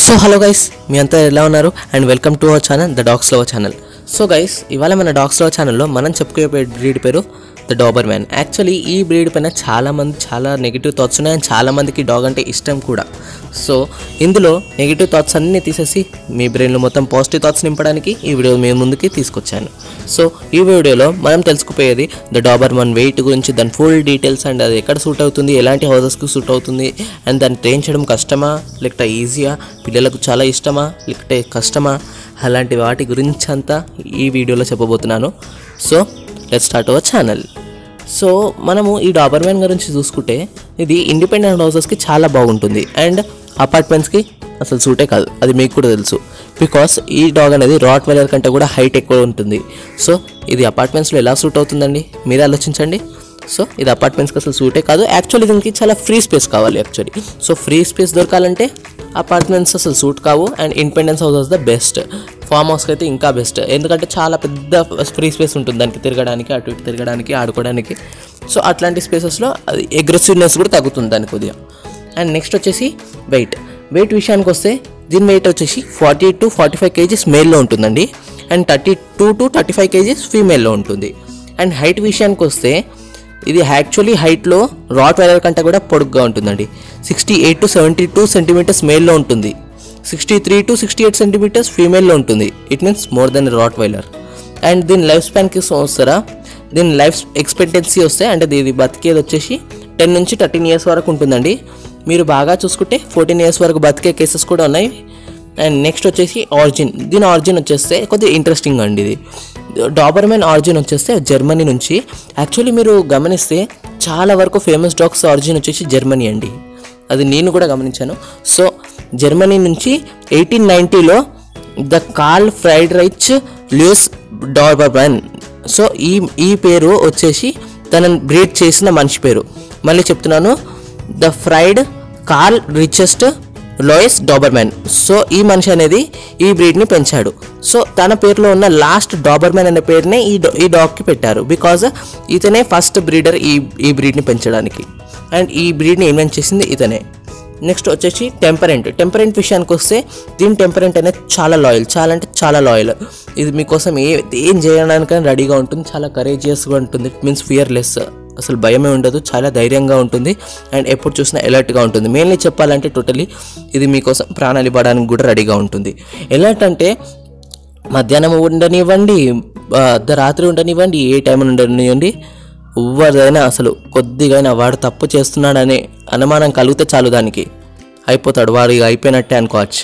so hello guys మీ అంతా ఎలా ఉన్నారు and welcome to our channel the dogs lover channel so guys ఇవాళ మన డాగ్స్ లవర్ ఛానల్లో మనం చెప్పుకునే బ్రీడ్ పేరు ద డాబర్ మ్యాన్ యాక్చువల్లీ ఈ బ్రీడ్ పైన చాలా మంది చాలా నెగిటివ్ థాట్స్ ఉన్నాయి అండ్ చాలా మందికి డాగ్ అంటే ఇష్టం కూడా సో ఇందులో నెగిటివ్ థాట్స్ అన్నీ తీసేసి మీ బ్రెయిన్లో మొత్తం పాజిటివ్ థాట్స్ నింపడానికి ఈ వీడియో మీ ముందుకి తీసుకొచ్చాను సో ఈ వీడియోలో మనం తెలుసుకుపోయేది ద డాబర్ మన్ వెయిట్ గురించి దాని ఫుల్ డీటెయిల్స్ అండ్ అది ఎక్కడ సూట్ అవుతుంది ఎలాంటి హౌసెస్కి సూట్ అవుతుంది అండ్ దాన్ని ట్రైన్ చేయడం కష్టమా లేకపోతే ఈజీయా పిల్లలకు చాలా ఇష్టమా లేకపోతే కష్టమా అలాంటి వాటి గురించి అంతా ఈ వీడియోలో చెప్పబోతున్నాను so let start our channel so మనము ఈ డాబర్ మ్యాన్ గురించి చూసుకుంటే ఇది ఇండిపెండెంట్ హౌసెస్కి చాలా బాగుంటుంది అండ్ అపార్ట్మెంట్స్కి అసలు సూటే కాదు అది మీకు కూడా తెలుసు బికాస్ ఈ డాగ్ అనేది రాట్ వెలర్ కంటే కూడా హైట్ ఎక్కువ ఉంటుంది సో ఇది అపార్ట్మెంట్స్లో ఎలా సూట్ అవుతుందండి మీరే ఆలోచించండి సో ఇది అపార్ట్మెంట్స్కి అసలు సూటే కాదు యాక్చువల్లీ దీనికి చాలా ఫ్రీ స్పేస్ కావాలి యాక్చువల్లీ సో ఫ్రీ స్పేస్ దొరకాలంటే అపార్ట్మెంట్స్ అసలు సూట్ కావు and independence house the best farm హౌస్కి అయితే ఇంకా బెస్ట్ ఎందుకంటే చాలా పెద్ద ఫ్రీ స్పేస్ ఉంటుంది దానికి తిరగడానికి అటు ఇటు తిరగడానికి ఆడుకోవడానికి సో అట్లాంటి స్పేసెస్లో అది అగ్రెసివ్నెస్ కూడా తగ్గుతుంది దానికి కొద్దిగా అండ్ నెక్స్ట్ వచ్చేసి వెయిట్ వెయిట్ విషయానికి వస్తే దీని వెయిట్ వచ్చేసి forty to forty five KGs మేల్లో ఉంటుందండి and thirty two to thirty five KGs ఫీమేల్లో ఉంటుంది అండ్ హైట్ విషయానికి వస్తే ఇది యాక్చువల్లీ హైట్లో రాట్ వైలర్ కంటే కూడా పొడుగ్గా ఉంటుందండి sixty eight to seventy two centimetres మేల్లో ఉంటుంది sixty three to sixty eight centimetres ఫీమేల్లో ఉంటుంది it means more then Rottweiler and దీని లైఫ్ స్పాన్కి వస్తారా దీని లైఫ్ ఎక్స్పెక్టెన్సీ వస్తే అంటే దీని బతికేది వచ్చేసి టెన్ నుంచి థర్టీన్ ఇయర్స్ వరకు ఉంటుందండి మీరు బాగా చూసుకుంటే ఫోర్టీన్ ఇయర్స్ వరకు బతికే కేసెస్ కూడా ఉన్నాయి అండ్ నెక్స్ట్ వచ్చేసి ఆరిజిన్ దీని ఆరిజిన్ వచ్చేస్తే కొద్దిగా ఇంట్రెస్టింగ్ అండి ఇది డాబర్మెన్ ఆరిజిన్ వచ్చేస్తే జర్మనీ నుంచి యాక్చువల్లీ మీరు గమనిస్తే చాలా వరకు ఫేమస్ డాగ్స్ ఆరిజిన్ వచ్చేసి జర్మనీ అండి అది నేను కూడా గమనించాను సో జర్మనీ నుంచి ఎయిటీన్ నైంటీలో the Karl Friedrich Louis Dobermann so ఈ ఈ పేరు వచ్చేసి తనని బ్రీడ్ చేసిన మనిషి పేరు మళ్ళీ చెప్తున్నాను the Fried Karl richest Louis Dobermann so ఈ మనిషి అనేది ఈ బ్రీడ్ని పెంచాడు సో తన పేరులో ఉన్న లాస్ట్ డాబర్మ్యాన్ అనే పేరునే ఈ డా- ఈ డాగ్కి పెట్టారు బికాజ్ ఇతనే ఫస్ట్ బ్రీడర్ ఈ ఈ బ్రీడ్ని పెంచడానికి అండ్ ఈ బ్రీడ్ని ఇన్వెంట్ చేసింది ఇతనే నెక్స్ట్ వచ్చేసి టెంపరెంట్ టెంపరెంట్ విషయానికి వస్తే దీని టెంపరెంట్ అనేది చాలా లాయల్ చాలా అంటే చాలా లాయల్ ఇది మీకోసం ఏ ఏం చేయడానికైనా రెడీగా ఉంటుంది చాలా కరేజియస్గా ఉంటుంది ఇట్ మీన్స్ ఫియర్లెస్ అసలు భయమే ఉండదు చాలా ధైర్యంగా ఉంటుంది అండ్ ఎప్పుడు చూసినా అలర్ట్గా ఉంటుంది మెయిన్లీ చెప్పాలంటే టోటలీ ఇది మీకోసం ప్రాణాలు ఇవ్వడానికి కూడా రెడీగా ఉంటుంది ఎలర్ట్ అంటే మధ్యాహ్నం ఉండనివ్వండి ఆ, అర్ధరాత్రి ఉండనివ్వండి ఏ టైం ఉండనివ్వండి ఎవరిదైనా అసలు కొద్దిగైనా వాడు తప్పు చేస్తున్నాడనే అనుమానం కలిగితే చాలు దానికి అయిపోతాడు వాడు ఇక అయిపోయినట్టే అనుకోవచ్చు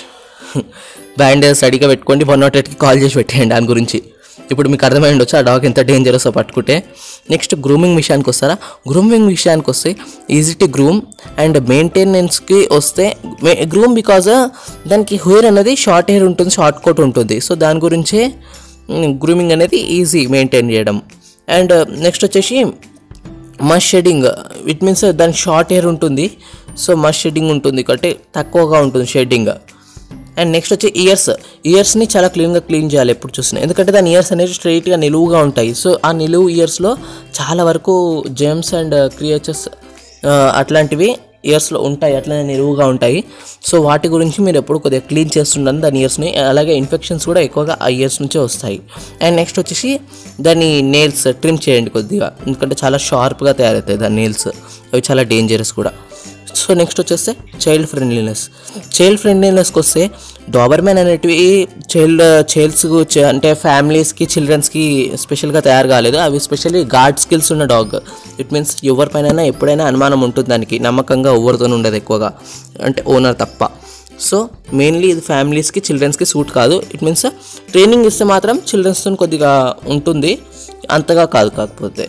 బ్యాండేజ్ రెడీగా పెట్టుకోండి వన్ నాట్ ఎయిట్కి కాల్ చేసి పెట్టేయండి దాని గురించి ఇప్పుడు మీకు అర్థమై ఉండొచ్చు ఆ డాగ్ ఎంత డేంజరస్ పట్టుకుంటే నెక్స్ట్ గ్రూమింగ్ విషయానికి వస్తారా గ్రూమింగ్ విషయానికి వస్తే ఈజీ టు గ్రూమ్ అండ్ మెయింటెనెన్స్కి వస్తే గ్రూమ్ బికాజ్ దానికి హెయిర్ అనేది షార్ట్ హెయిర్ ఉంటుంది షార్ట్ కోట్ ఉంటుంది సో దాని గురించే గ్రూమింగ్ అనేది ఈజీ మెయింటైన్ చేయడం అండ్ నెక్స్ట్ వచ్చేసి మష్ షెడింగ్ ఇట్ మీన్స్ దానికి షార్ట్ హెయిర్ ఉంటుంది సో మష్ షెడింగ్ ఉంటుంది కాబట్టి తక్కువగా ఉంటుంది షెడ్డింగ్ అండ్ నెక్స్ట్ వచ్చి ఇయర్స్ ఇయర్స్ని చాలా క్లీన్గా క్లీన్ చేయాలి ఎప్పుడు చూసినా ఎందుకంటే దాని ఇయర్స్ అనేవి స్ట్రైట్గా నిలువుగా ఉంటాయి సో ఆ నిలువు ఇయర్స్లో చాలా వరకు జెమ్స్ అండ్ క్రియేచర్స్ అట్లాంటివి ఇయర్స్లో ఉంటాయి అట్లనే నిలువుగా ఉంటాయి సో వాటి గురించి మీరు ఎప్పుడు కొద్దిగా క్లీన్ చేస్తుండాలి దాని ఇయర్స్ని అలాగే ఇన్ఫెక్షన్స్ కూడా ఎక్కువగా ఆ ఇయర్స్ నుంచే వస్తాయి అండ్ నెక్స్ట్ వచ్చేసి దాని నెయిల్స్ ట్రిమ్ చేయండి కొద్దిగా ఎందుకంటే చాలా షార్ప్గా తయారవుతాయి దాని నెయిల్స్ అవి చాలా డేంజరస్ కూడా సో నెక్స్ట్ వచ్చేస్తే చైల్డ్ ఫ్రెండ్లీనెస్ చైల్డ్ ఫ్రెండ్లీనెస్కి వస్తే డాబర్మెన్ అనేటివి చైల్డ్ చైల్డ్స్ అంటే ఫ్యామిలీస్కి చిల్డ్రన్స్కి స్పెషల్గా తయారు కాలేదు అవి స్పెషల్లీ గార్డ్ స్కిల్స్ ఉన్న డాగ్ ఇట్ మీన్స్ ఎవరిపైన ఎప్పుడైనా అనుమానం ఉంటుంది దానికి నమ్మకంగా ఎవరితో ఉండదు ఎక్కువగా అంటే ఓనర్ తప్ప సో మెయిన్లీ ఇది ఫ్యామిలీస్కి చిల్డ్రన్స్కి సూట్ కాదు ఇట్ మీన్స్ ట్రైనింగ్ ఇస్తే మాత్రం చిల్డ్రన్స్తో కొద్దిగా ఉంటుంది అంతగా కాదు కాకపోతే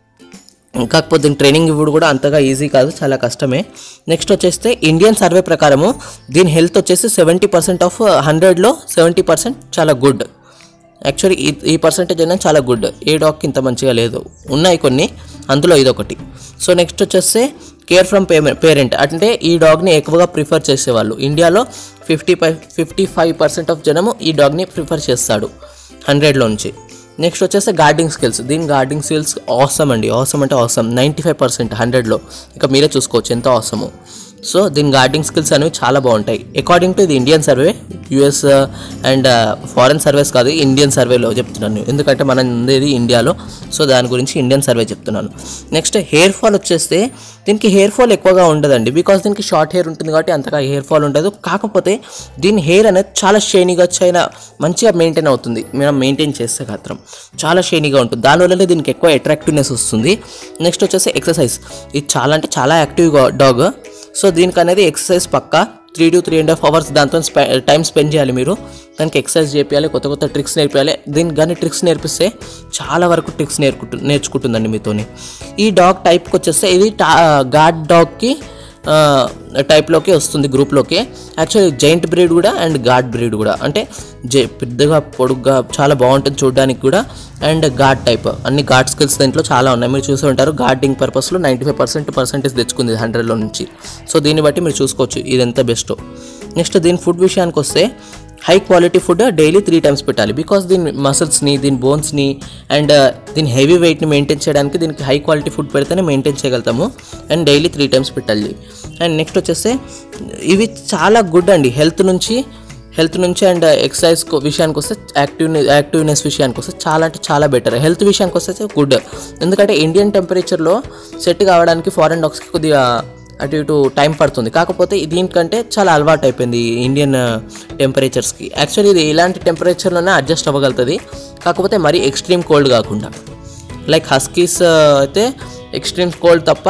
కాకపోతే దీని ట్రైనింగ్ ఇవ్వడు కూడా అంతగా ఈజీ కాదు చాలా కష్టమే నెక్స్ట్ వచ్చేస్తే ఇండియన్ సర్వే ప్రకారము దీని హెల్త్ వచ్చేసి సెవెంటీ పర్సెంట్ ఆఫ్ హండ్రెడ్లో సెవెంటీ పర్సెంట్ చాలా గుడ్ యాక్చువల్లీ ఈ ఈ పర్సెంటేజ్ అనేది చాలా గుడ్ ఏ డాగ్కి ఇంత మంచిగా లేదు ఉన్నాయి కొన్ని అందులో ఇదొకటి సో నెక్స్ట్ వచ్చేస్తే కేర్ ఫ్రమ్ పేమెంట్ పేరెంట్ అంటే ఈ డాగ్ని ఎక్కువగా ప్రిఫర్ చేసేవాళ్ళు ఇండియాలో fifty five fifty five percent of జనము ఈ డాగ్ని ప్రిఫర్ చేస్తాడు హండ్రెడ్లో నుంచి నెక్స్ట్ వచ్చేస్తే గార్డింగ్ స్కిల్స్ దీని గార్డింగ్ స్కిల్స్ అవసరం అండి అవసరం అంటే అవసరం నైంటీ ఫైవ్ పర్సెంట్ హండ్రెడ్లో ఇక మీరే చూసుకోవచ్చు ఎంత అవసరము సో దీని గార్డింగ్ స్కిల్స్ అనేవి చాలా బాగుంటాయి అకార్డింగ్ టు ఇది Indian survey US and foreign surveys కాదు ఇండియన్ సర్వేలో చెప్తున్నాను ఎందుకంటే మనం ఉండేది ఇండియాలో సో దాని గురించి ఇండియన్ సర్వే చెప్తున్నాను నెక్స్ట్ హెయిర్ ఫాల్ వచ్చేస్తే దీనికి హెయిర్ ఫాల్ ఎక్కువగా ఉండదండి బికాస్ దీనికి షార్ట్ హెయిర్ ఉంటుంది కాబట్టి అంతగా హెయిర్ ఫాల్ ఉండదు కాకపోతే దీని హెయిర్ అనేది చాలా షైనీగా చాలా మంచిగా మెయింటైన్ అవుతుంది మనం మెయింటైన్ చేస్తే మాత్రం చాలా షైనీగా ఉంటుంది దానివల్లనే దీనికి ఎక్కువ అట్రాక్టివ్నెస్ వస్తుంది నెక్స్ట్ వచ్చేసి ఎక్సర్సైజ్ ఇది చాలా అంటే చాలా యాక్టివ్ డాగ్ సో దీనికి అనేది ఎక్సర్సైజ్ పక్కా three to three and half hours దాంతో స్పె టైం స్పెండ్ చేయాలి మీరు దానికి ఎక్సర్సైజ్ చేయాలి కొత్త కొత్త ట్రిక్స్ నేర్పించాలి దీనికి కానీ ట్రిక్స్ నేర్పిస్తే చాలా వరకు ట్రిక్స్ నేర్చుకుంటు నేర్చుకుంటుందండి మీతోని ఈ డాగ్ టైప్కి వచ్చేస్తే ఇది టా గాడ్ డాగ్కి టైప్లోకి వస్తుంది గ్రూప్లోకి యాక్చువల్లీ జైంట్ బ్రీడ్ కూడా అండ్ గాడ్ బ్రీడ్ కూడా అంటే జై పెద్దగా పొడుగ్గా చాలా బాగుంటుంది చూడడానికి కూడా అండ్ గాడ్ టైప్ అన్ని గాడ్ స్కిల్స్ దీంట్లో చాలా ఉన్నాయి మీరు చూసి ఉంటారు గార్డింగ్ పర్పస్లో నైంటీ ఫైవ్ పర్సెంట్ పర్సెంటేజ్ తెచ్చుకుంది హండ్రెడ్లో నుంచి సో దీన్ని బట్టి మీరు చూసుకోవచ్చు ఇది ఎంత బెస్ట్ నెక్స్ట్ దీని ఫుడ్ విషయానికి వస్తే high quality food daily three times పెట్టాలి బికాస్ దీని మసిల్స్ని దీని బోన్స్ని అండ్ దీని హెవీ వెయిట్ని మెయింటైన్ చేయడానికి దీనికి హై క్వాలిటీ ఫుడ్ పెడితేనే మెయింటైన్ చేయగలుగుతాము అండ్ డైలీ త్రీ టైమ్స్ పెట్టాలి అండ్ నెక్స్ట్ వచ్చేస్తే ఇవి చాలా గుడ్ అండి హెల్త్ నుంచి హెల్త్ నుంచి అండ్ ఎక్సర్సైజ్ విషయానికి వస్తే యాక్టివ్ యాక్టివ్నెస్ విషయానికి వస్తే చాలా అంటే చాలా బెటర్ హెల్త్ విషయానికి వస్తే గుడ్ ఎందుకంటే ఇండియన్ టెంపరేచర్లో సెట్ కావడానికి ఫారెన్ డాగ్స్కి కొద్దిగా అటు ఇటు టైం పడుతుంది కాకపోతే దీనికంటే చాలా అలవాటు అయిపోయింది ఈ ఇండియన్ టెంపరేచర్స్కి యాక్చువల్లీ ఇది ఇలాంటి టెంపరేచర్లోనే అడ్జస్ట్ అవ్వగలుగుతుంది కాకపోతే మరీ ఎక్స్ట్రీమ్ కోల్డ్ కాకుండా లైక్ హస్కీస్ అయితే ఎక్స్ట్రీమ్ కోల్డ్ తప్ప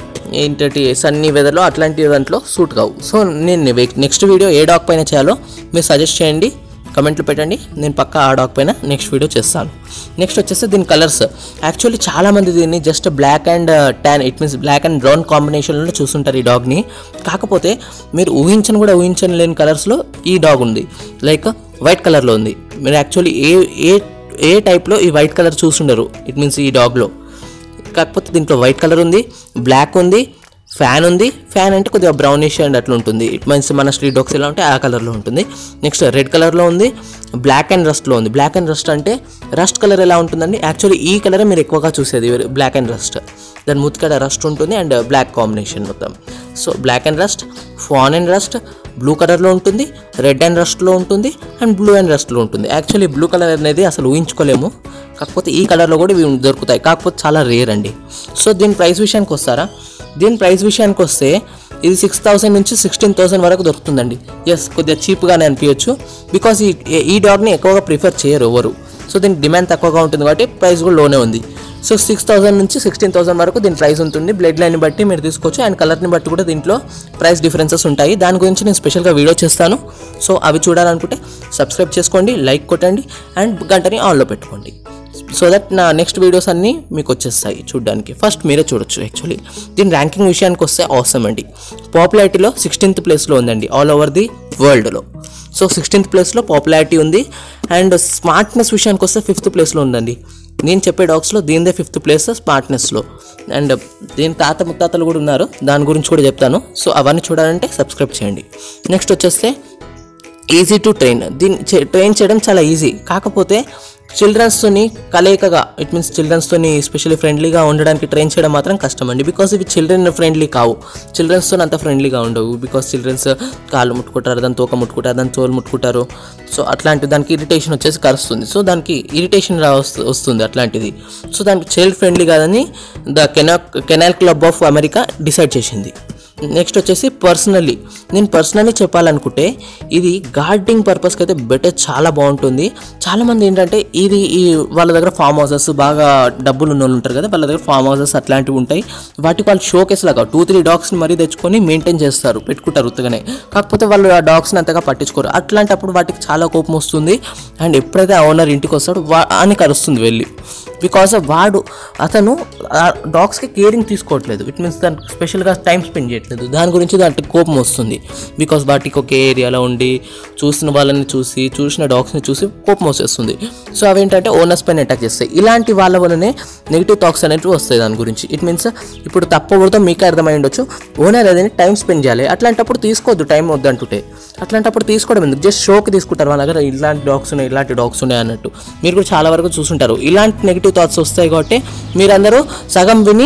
ఏంటంటే సన్నీ వెదర్లో అట్లాంటి దాంట్లో సూట్ కావు సో నేను నెక్స్ట్ వీడియో ఏ డాగ్ పైన చేయాలో మీరు సజెస్ట్ చేయండి కమెంట్లు పెట్టండి నేను పక్క ఆ డాగ్ పైన నెక్స్ట్ వీడియో చేస్తాను నెక్స్ట్ వచ్చేసి దీని కలర్స్ యాక్చువల్లీ చాలామంది దీన్ని just black and tan it means black and brown కాంబినేషన్లో చూస్తుంటారు ఈ డాగ్ని కాకపోతే మీరు ఊహించని కూడా ఊహించని లేని కలర్స్లో ఈ డాగ్ ఉంది లైక్ వైట్ కలర్లో ఉంది మీరు యాక్చువల్లీ ఏ ఏ ఏ టైప్లో ఈ వైట్ కలర్ చూసుండరు ఇట్ మీన్స్ ఈ డాగ్లో కాకపోతే దీంట్లో వైట్ కలర్ ఉంది బ్లాక్ ఉంది ఫ్యాన్ ఉంది ఫ్యాన్ అంటే కొద్దిగా బ్రౌనిష్ అండ్ అట్లా ఉంటుంది ఇట్ మీన్స్ మన స్ట్రీట్ డాగ్స్ ఎలా ఉంటే ఆ కలర్లో ఉంటుంది నెక్స్ట్ రెడ్ కలర్లో ఉంది బ్లాక్ అండ్ రస్ట్లో ఉంది బ్లాక్ అండ్ రస్ట్ అంటే రస్ట్ కలర్ ఎలా ఉంటుందండి యాక్చువల్లీ ఈ కలరే మీరు ఎక్కువగా చూసేది బ్లాక్ అండ్ రస్ట్ దాని ముత్తుకడ రస్ట్ ఉంటుంది అండ్ బ్లాక్ కాంబినేషన్ మొత్తం so black and rust fawn and rust blue కలర్లో ఉంటుంది రెడ్ అండ్ రస్ట్లో ఉంటుంది అండ్ బ్లూ అండ్ రస్ట్లో ఉంటుంది యాక్చువల్లీ బ్లూ కలర్ అనేది అసలు ఊహించుకోలేము కాకపోతే ఈ కలర్లో కూడా ఇవి దొరుకుతాయి కాకపోతే చాలా రేర్ అండి సో దీని ప్రైస్ విషయానికి వస్తారా దీని ప్రైస్ విషయానికి వస్తే ఇది సిక్స్ థౌసండ్ నుంచి సిక్స్టీన్ థౌసండ్ వరకు దొరుకుతుందండి ఎస్ కొద్దిగా చీప్గానే అనిపించచ్చు బికాస్ ఈ ఈ డాగ్ని ఎక్కువగా ప్రిఫర్ చేయరు ఎవరు సో దీని డిమాండ్ తక్కువగా ఉంటుంది కాబట్టి ప్రైస్ కూడా లోనే ఉంది సో సిక్స్ థౌసండ్ నుంచి సిక్స్టీన్ థౌసండ్ వరకు దీని ప్రైస్ ఉంటుంది బ్లడ్ లైన్ బట్టి మీరు తీసుకోవచ్చు అండ్ కలర్ని బట్టి కూడా దీంట్లో ప్రైస్ డిఫరెన్సెస్ ఉంటాయి దాని గురించి నేను స్పెషల్గా వీడియో చేస్తాను సో అవి చూడాలనుకుంటే సబ్స్క్రైబ్ చేసుకోండి లైక్ కొట్టండి అండ్ గంటని ఆన్లో పెట్టుకోండి సో దట్ నా నెక్స్ట్ వీడియోస్ అన్నీ మీకు వచ్చేస్తాయి చూడడానికి ఫస్ట్ మీరే చూడొచ్చు యాక్చువల్లీ దీని ర్యాంకింగ్ విషయానికి వస్తే అవసరం అండి పాపులారిటీలో సిక్స్టీన్త్ ప్లేస్లో ఉందండి ఆల్ ఓవర్ ది వరల్డ్లో సో సిక్స్టీన్త్ ప్లేస్లో పాపులారిటీ ఉంది అండ్ స్మార్ట్నెస్ విషయానికి వస్తే ఫిఫ్త్ ప్లేస్లో ఉందండి నేను చెప్పే డాగ్స్లో దీనిదే ఫిఫ్త్ ప్లేస్ స్మార్ట్నెస్లో అండ్ దీని తాత ముత్తాతలు కూడా ఉన్నారు దాని గురించి కూడా చెప్తాను సో అవన్నీ చూడాలంటే సబ్స్క్రైబ్ చేయండి నెక్స్ట్ వచ్చేస్తే ఈజీ టు ట్రైన్ దీన్ని చే- ట్రైన్ చేయడం చాలా ఈజీ కాకపోతే చిల్డ్రన్స్తోని కలయికగా ఇట్ మీన్స్ చిల్డ్రన్స్తోని స్పెషల్లీ ఫ్రెండ్లీగా ఉండడానికి ట్రైన్ చేయడం మాత్రం కష్టం అండి బికాస్ ఇవి చిల్డ్రన్ ఫ్రెండ్లీ కావు చిల్డ్రన్స్తో అంత ఫ్రెండ్లీగా ఉండవు బికాస్ చిల్డ్రన్స్ కాళ్ళు ముట్టుకుంటారు దాని తోక ముట్టుకుంటారు దాని తోలు ముట్టుకుంటారు సో అట్లాంటి దానికి ఇరిటేషన్ వచ్చేసి కరుస్తుంది సో దానికి ఇరిటేషన్ రా వస్తు- వస్తుంది అట్లాంటిది సో దానికి చైల్డ్ ఫ్రెండ్లీ కాదని ద కెనా kennel club of America decide చేసింది నెక్స్ట్ వచ్చేసి పర్సనల్లీ నేను పర్సనల్లీ చెప్పాలనుకుంటే ఇది గార్డింగ్ పర్పస్కి అయితే బెటర్ చాలా బాగుంటుంది చాలామంది ఏంటంటే ఇది ఈ వాళ్ళ దగ్గర ఫామ్ హౌసెస్ బాగా డబ్బులు ఉన్న వాళ్ళు ఉంటారు కదా వాళ్ళ దగ్గర ఫామ్ హౌసెస్ అట్లాంటివి ఉంటాయి వాటికి వాళ్ళు షోకేస్ లాగా టూ త్రీ డాగ్స్ని మరీ తెచ్చుకొని మెయింటైన్ చేస్తారు పెట్టుకుంటారు ఉత్తగానే కాకపోతే వాళ్ళు ఆ డాగ్స్ని అంతగా పట్టించుకోరు అట్లాంటప్పుడు వాటికి చాలా కోపం వస్తుంది అండ్ ఎప్పుడైతే ఆ ఓనర్ ఇంటికి వస్తాడో వా అని కరుస్తుంది వెళ్ళి బికాస్ వాడు అతను ఆ డాగ్స్కి కేరింగ్ తీసుకోవట్లేదు ఇట్ మీన్స్ దానికి స్పెషల్గా టైం స్పెండ్ చేయట్లేదు దాని గురించి దానికి కోపం వస్తుంది బికాస్ వాటికి ఒక ఏరియాలో ఉండి చూసిన వాళ్ళని చూసి చూసిన డాగ్స్ని చూసి కోపం వచ్చేస్తుంది సో అవేంటంటే ఓనర్స్ పైన అటాక్ చేస్తాయి ఇలాంటి వాళ్ళ వల్లనే నెగిటివ్ థాట్స్ అనేవి వస్తాయి దాని గురించి ఇట్ మీన్స్ ఇప్పుడు తప్పకూడదో మీకే అర్థమై ఉండొచ్చు ఓనర్ ఏదైనా టైం స్పెండ్ చేయాలి అట్లాంటప్పుడు తీసుకోవద్దు టైం వద్దంటుంటే అట్లాంటప్పుడు తీసుకోవడం ఎందుకు జస్ట్ షోకి తీసుకుంటారు వాళ్ళ దగ్గర ఇలాంటి డాగ్స్ ఉన్నాయి ఇలాంటి డాగ్స్ ఉన్నాయి అన్నట్టు మీరు కూడా చాలా వరకు చూసుంటారు ఇలాంటి నెగిటివ్ థాట్స్ వస్తాయి కాబట్టి మీరందరూ సగం విని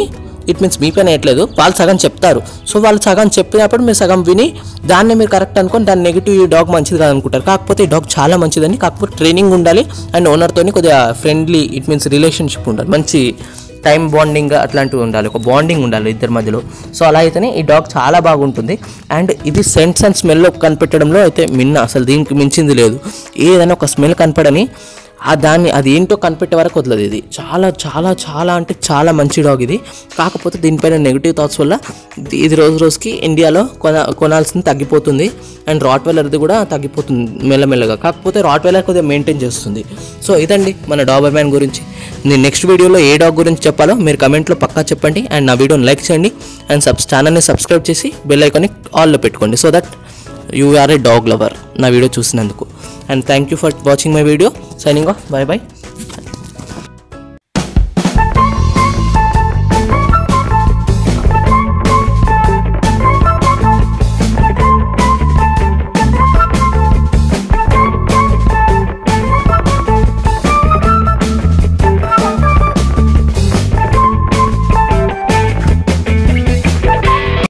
ఇట్ మీన్స్ మీ పైన వేయట్లేదు వాళ్ళు సగం చెప్తారు సో వాళ్ళు సగం చెప్పినప్పుడు మీరు సగం విని దాన్ని మీరు కరెక్ట్ అనుకొని దాని నెగిటివ్ ఈ డాగ్ మంచిది కాదు అనుకుంటారు కాకపోతే ఈ డాగ్ చాలా మంచిదని కాకపోతే ట్రైనింగ్ ఉండాలి అండ్ ఓనర్తో కొద్దిగా ఫ్రెండ్లీ ఇట్ మీన్స్ రిలేషన్షిప్ ఉండాలి మంచి టైం బాండింగ్ అట్లాంటివి ఉండాలి ఒక బాండింగ్ ఉండాలి ఇద్దరి మధ్యలో సో అలా అయితేనే ఈ డాగ్ చాలా బాగుంటుంది అండ్ ఇది సెంట్స్ అండ్ స్మెల్ కనిపెట్టడంలో అయితే మిన్న అసలు దీనికి మించింది లేదు ఏదైనా ఒక స్మెల్ కనపడని ఆ దాన్ని అది ఏంటో కనిపెట్టే వరకు వదలదు ఇది చాలా చాలా చాలా అంటే చాలా మంచి డాగ్ ఇది కాకపోతే దీనిపైన నెగిటివ్ థాట్స్ వల్ల ఇది- ఇది రోజు రోజుకి ఇండియాలో కొన కొనాల్సింది తగ్గిపోతుంది అండ్ రాట్ వెలర్ది కూడా తగ్గిపోతుంది మెల్లమెల్లగా కాకపోతే రాట్ వెలర్ కొద్దిగా మెయింటైన్ చేస్తుంది సో ఇదండి మన డాబర్ మ్యాన్ గురించి నేను నెక్స్ట్ వీడియోలో ఏ డాగ్ గురించి చెప్పాలో మీరు కమెంట్లో పక్కా చెప్పండి అండ్ నా వీడియోని లైక్ చేయండి అండ్ సబ్ ఛానల్ని సబ్స్క్రైబ్ చేసి బెల్ ఐకాన్ని ఆల్లో పెట్టుకోండి so that you are a dog lover నా వీడియో చూసినందుకు and thank you for watching my video signing off bye bye